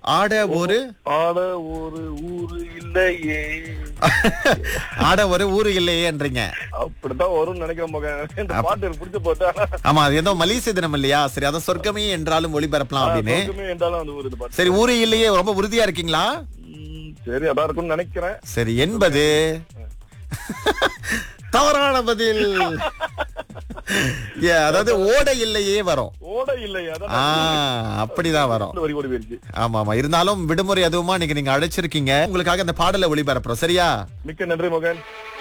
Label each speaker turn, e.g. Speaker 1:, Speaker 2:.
Speaker 1: ஆட ஒரு
Speaker 2: ஆட ஒரு ஊரு இல்லையே
Speaker 1: ஆட ஒரு ஊரு இல்லையேன்றீங்க
Speaker 2: அப்படித்தான் வரும்னு நினைக்கிறேன் மகன் இந்த பாட்டு எனக்கு பிடிச்ச பாட்டு
Speaker 1: ஆமா அது ஏதோ மலேசிய தினம் இல்லையா சரி அதான் சொர்க்கமே என்றாலும் ஒளிபரப்பலாம் அப்படின்னு
Speaker 2: சொர்க்கமே என்றாலும் அந்த ஊரு இந்த பாட்டு
Speaker 1: சரி ஊரு இல்லையே ரொம்ப உறுதியா இருக்கீங்களா
Speaker 2: ம், சரி அதான் இருக்கும்னு நினைக்கிறேன்
Speaker 1: சரி என்பது தவறான பதில் ஏ, அதாவது ஓட இல்லையே வரும்
Speaker 2: ஓட இல்லையே அதான்
Speaker 1: ஆ அப்படிதான் வரும்
Speaker 2: வரி ஓடி போயிருச்சு
Speaker 1: ஆமா ஆமா இருந்தாலும் விடுமுறை அதுவுமா நீங்க நீங்க அழைச்சிருக்கீங்க உங்களுக்காக அந்த பாடலை ஒளிபரப்புறோம் சரியா
Speaker 2: மிக்க நன்றி மகன்